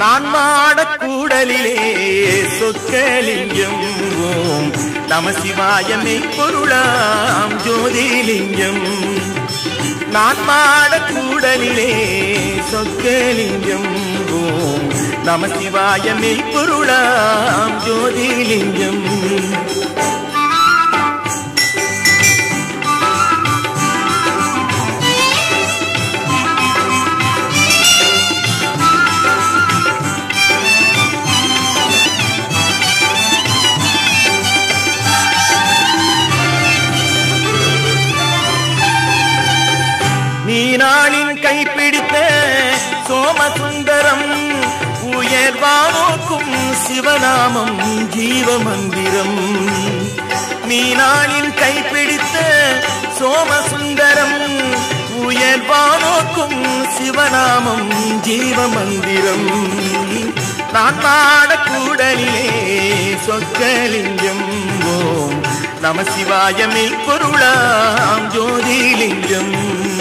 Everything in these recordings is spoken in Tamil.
நான் மாடக் கூடலிலே சொக்கலிங்கம் ஓம் நம சிவாயமே பொருளாம் ஜோதிலிங்கம் நான் மாடக் கூடலிலே சொக்கலிங்கம் ஓம் நம சிவாயமே பொருளாம் ஜோதிலிங்கம் மீனாளின் கைப்பிடித்த சோமசுந்தரம் உயர்வானோக்கும் சிவநாமம் ஜீவமந்திரம் மீனாளின் கைப்பிடித்த சோமசுந்தரம் உயர்வானோக்கும் சிவநாமம் ஜீவமந்திரம் நான் நாடக்கூடலிலே சொக்கலிங்கம் ஓம் நம சிவாயமே பொருளாம் ஜோதிலிங்கம்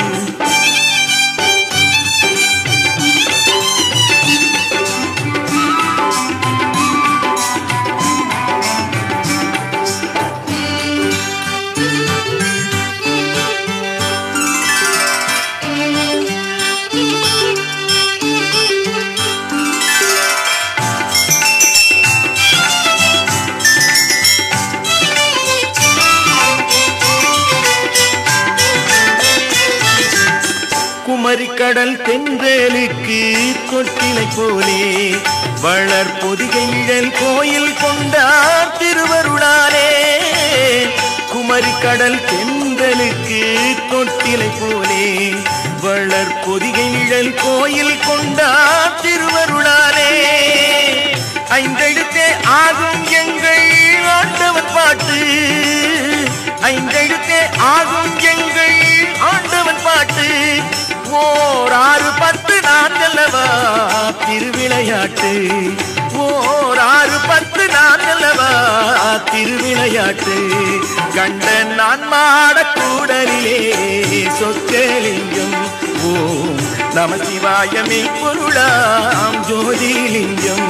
குமரிக்கடல் தென்றலுக்கு தொட்டிலை போலே வளர் பொதிகைகள் கோயில் கொண்டார் திருவருளாலே குமரிக்கடல் தென்றலுக்கு தொட்டிலை போலே வளர் பொதிகை நிழல் கோயில் கொண்டார் திருவருளாலே ஐந்தெழுத்தே ஆகும் எங்கள் ஆண்டவன் பாட்டு ஐந்தெழுத்தே ஆகும் எங்கள் ஆண்டவன் பாட்டு ஓர் ஆறு பத்து நான்கல்லவா திருவிளையாட்டு ஓர் ஆறு பத்து நான்கல்லவா திருவிளையாட்டு கண்ட நான் மாடக்கூடலிலே சொக்கலிங்கம் ஓம் நம சிவாயமே பொருளாம் ஜோதிலிங்கம்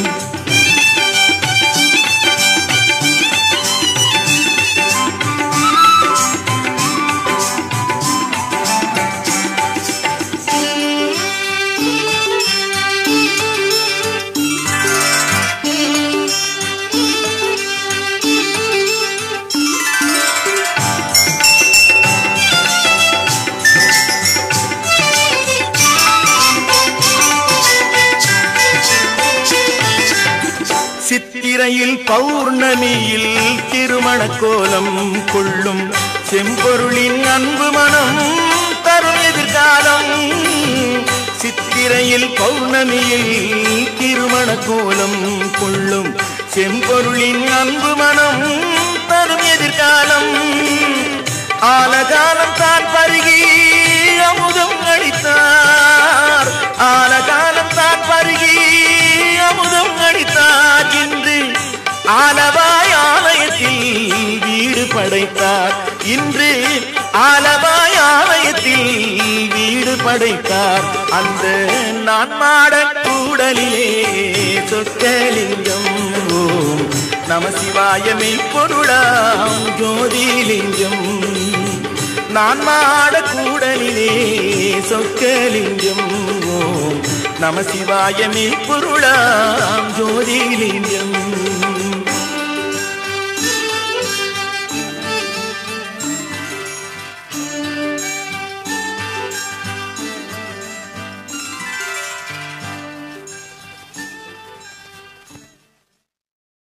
சித்திரையில் பௌர்ணமியில் திருமண கோலம் கொள்ளும் செம்பொருளின் அன்பு மனம் தரும் எதிர்காலம் சித்திரையில் பௌர்ணமியில் திருமண கோலம் கொள்ளும் செம்பொருளின் அன்பு மனம் தரும் எதிர்காலம் ஆலகாலம் தான் பருகி அமுதம் அளித்தார் ஆலகாலம் தான் பருகி அமுதம் அளித்தார் என்று ஆலவாய் ஆலயத்தில் வீடு படைத்தார் இன்று ஆலவாய் ஆலயத்தில் வீடு படைத்தார் அந்த நான் மாடக் கூடலிலே சொக்கலிங்கம் ஓம் நம சிவாயமே பொருளாம் ஜோதிலிங்கம் நான் மாட கூடலிலே சொக்கலிங்கம் ஓம் நம சிவாயமே பொருளாம் ஜோதிலிங்கம்